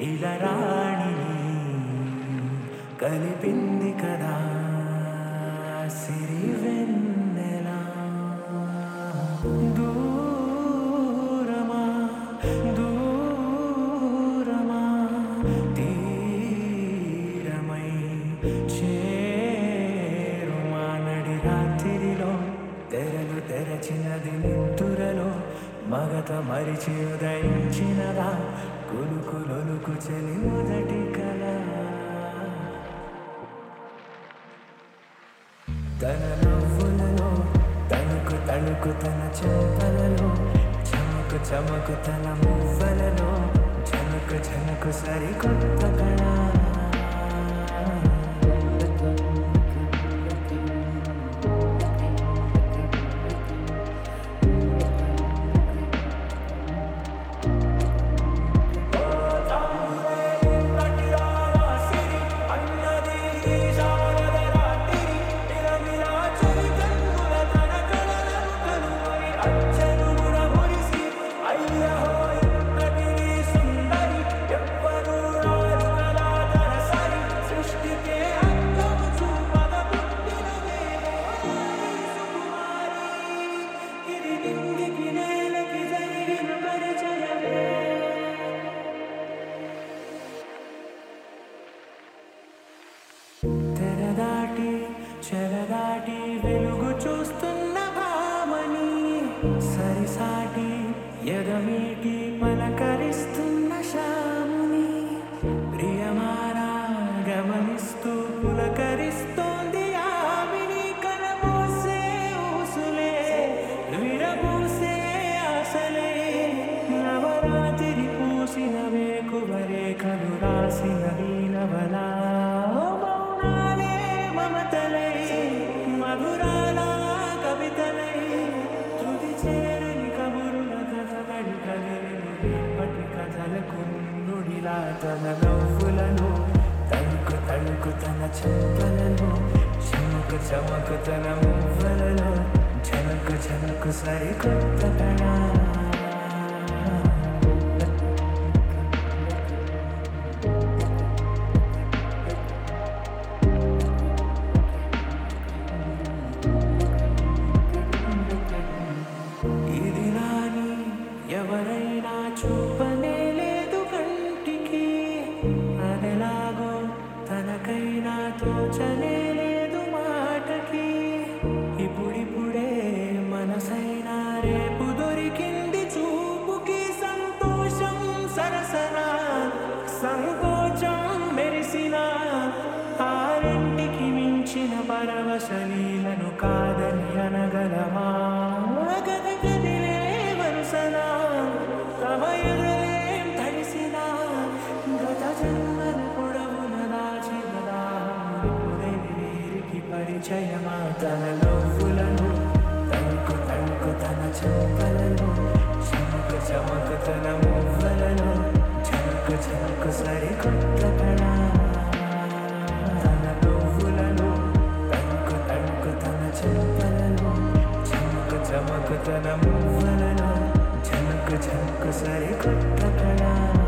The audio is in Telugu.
ఇలా రాణిని కలిపింది కదా సిరి వెన్నెలా దూరమా దూరమా తీరమై చేరుమా నడి రాత్రిలో తెరలు తెరచినది నిద్దురలో మగత మరిచి ఉదయించినదా కులుకులొలుకు చెలి మొదటి కళ తన నవ్వులలో తణుకు తణుకు తన చెంపలలో చమకు చమకు తన మువ్వలలో చనుకు చనుకు సరికొత్త కళ ఇది నింగికి నేలకి జరిగిన పరిచయమే తెరదాటి చెరదాటి వెలుగు చూస్తున్న భామని సరిసాటి ఎగమీటి పలకరిస్తున్న శాముని ప్రియమారా గమనిస్తూ పులకరిస్తోంది ఆవిని కనమోసే ఊసులే విరబూసే ఆశలే నవరాత్రి పూసిన వేకువరే కలు రాసిన వీణవలా మౌనాలే మమతలై మధురాల కవితలై తుది చేరని కబురుల కథగడి కదిలిను రేపటి కథలకు నుడిలా తన నవ్వులను తణుకు తణుకు తన చెంపలను చమకు చమకు తన మువ్వలలో జనకు జనకు సరికొత్త కళ ఇది నాని ఎవరైనా చూపనే లేదు కంటికి అదెలాగో తనకైనా తోచనే లేదు మాటకి ఇప్పుడిప్పుడే మనసైనా రేపు దొరికింది చూపుకి సంతోషం సరసన సంకోచం మెరిసిన ఆరింటికి మించిన పరవశలీలను కాదని అనగలమా గద గదిలే వరుసన తమ ఎదురేం తడిసిన గత జన్మల పొడవున దాచిన దాహమునిపుడే వీరికి పరిచయమా తన నవ్వులను తణుకు తణుకు తన చెంపలను చమకు చమకు తన మువ్వలను చమకు చమకు సరికొత్త కళ తన నవ్వులను తణుకు తణుకు తన చెంపలను చమకు చమకు తన మువ్వలను చమకు చమకు సరికొత్త కళ